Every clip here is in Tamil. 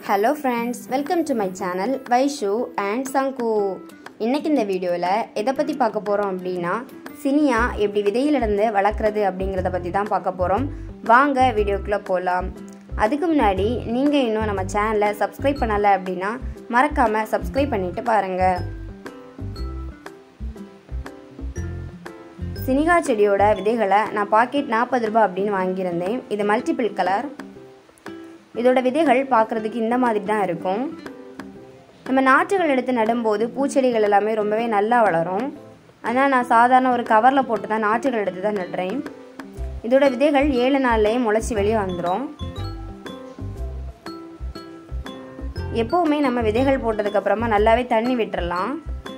hello friends welcome to my channel Vaishu and Sangu இன்னைக்கு இந்த வீடியோவில் எதை பற்றி பார்க்க போகிறோம் அப்படின்னா சினியா எப்படி விதையிலிருந்து வளர்க்குறது அப்படிங்கிறத பற்றி தான் பார்க்க போகிறோம் வாங்க வீடியோக்குள்ளே போகலாம் அதுக்கு முன்னாடி நீங்கள் இன்னும் நம்ம சேனலை சப்ஸ்கிரைப் பண்ணலை அப்படின்னா மறக்காமல் சப்ஸ்கிரைப் பண்ணிட்டு பாருங்கள் சினிகா செடியோட விதைகளை நான் பாக்கெட் நாற்பது ரூபாய் அப்படின்னு வாங்கியிருந்தேன் இது மல்டிபிள் கலர் இதோட விதைகள் பார்க்குறதுக்கு இந்த மாதிரி தான் இருக்கும் நம்ம நாற்றுகள் எடுத்து நடும்போது பூச்செடிகள் எல்லாமே ரொம்பவே நல்லா வளரும் ஆனால் நான் சாதாரண ஒரு கவரில் போட்டு தான் நாற்றுகள் எடுத்து தான் நடுறேன் இதோட விதைகள் ஏழு நாள்லேயே முளைச்சி வெளியே வந்துடும் எப்போவுமே நம்ம விதைகள் போட்டதுக்கப்புறமா நல்லாவே தண்ணி விட்டுறலாம்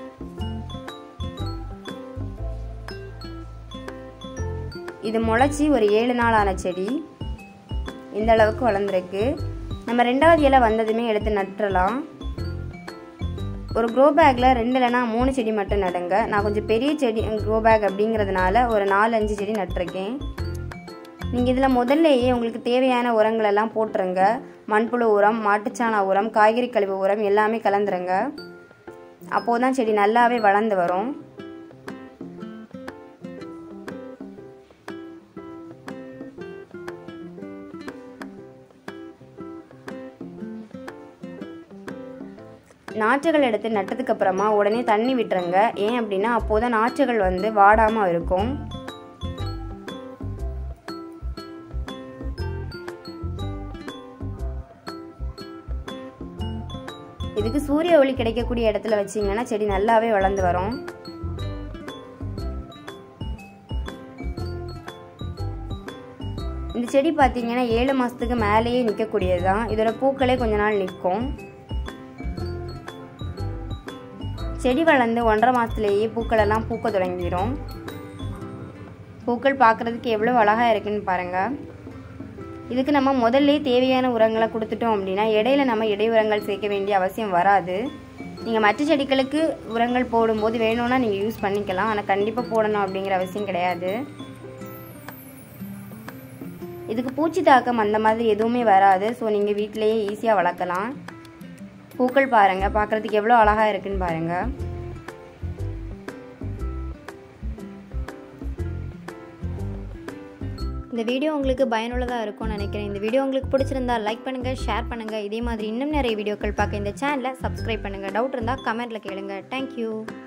இது முளைச்சி ஒரு ஏழு நாள் ஆன செடி இந்த அளவுக்கு வளர்ந்துருக்கு நம்ம ரெண்டாவது இலை வந்ததுமே எடுத்து நட்டுறலாம் ஒரு க்ரோ பேக்கில் ரெண்டு இல்லைனா மூணு செடி மட்டும் நடுங்க நான் கொஞ்சம் பெரிய செடி க்ரோ பேக் அப்படிங்கிறதுனால ஒரு நாலு அஞ்சு செடி நட்டிருக்கேன் நீங்கள் இதில் முதல்லையே உங்களுக்கு தேவையான உரங்கள் எல்லாம் போட்டுருங்க மண்புழு உரம் மாட்டுச்சாண உரம் காய்கறி கழிவு உரம் எல்லாமே கலந்துருங்க அப்போது தான் செடி நல்லாவே வளர்ந்து வரும் நாற்றுகள் எடுத்து நட்டதுக்கு அப்புறமா உடனே தண்ணி விட்டுருங்க ஏன் அப்படின்னா அப்போதான் நாற்றுகள் வந்து வாடாமல் இருக்கும் இதுக்கு சூரிய ஒளி கிடைக்கக்கூடிய இடத்துல வச்சிங்கன்னா செடி நல்லாவே வளர்ந்து வரும் இந்த செடி பார்த்தீங்கன்னா ஏழு மாதத்துக்கு மேலேயே நிற்கக்கூடியது தான் இதோட பூக்களே கொஞ்ச நாள் நிற்கும் செடி வளர்ந்து ஒன்றரை மாதத்துலேயே பூக்கள் எல்லாம் பூக்க தொடங்கிடும் பூக்கள் பார்க்குறதுக்கு எவ்வளோ அழகாக இருக்குன்னு பாருங்கள் இதுக்கு நம்ம முதல்ல தேவையான உரங்களை கொடுத்துட்டோம் அப்படின்னா இடையில நம்ம இடை உரங்கள் சேர்க்க வேண்டிய அவசியம் வராது நீங்கள் மற்ற செடிகளுக்கு உரங்கள் போடும்போது வேணும்னா நீங்கள் யூஸ் பண்ணிக்கலாம் ஆனால் கண்டிப்பாக போடணும் அப்படிங்கிற அவசியம் கிடையாது இதுக்கு பூச்சி தாக்கம் அந்த மாதிரி எதுவுமே வராது ஸோ நீங்கள் வீட்டிலையே ஈஸியாக வளர்க்கலாம் பூக்கள் பாருங்கள் பார்க்குறதுக்கு எவ்வளோ அழகாக இருக்குன்னு பாருங்கள் இந்த வீடியோ உங்களுக்கு பயனுள்ளதாக இருக்கும்னு நினைக்கிறேன் இந்த வீடியோ உங்களுக்கு பிடிச்சிருந்தா லைக் பண்ணுங்கள் ஷேர் பண்ணுங்கள் இதே மாதிரி இன்னும் நிறைய வீடியோக்கள் பார்க்க இந்த சேனலை சப்ஸ்கிரைப் பண்ணுங்கள் டவுட் இருந்தால் கமெண்ட்டில் கேளுங்க தேங்க்யூ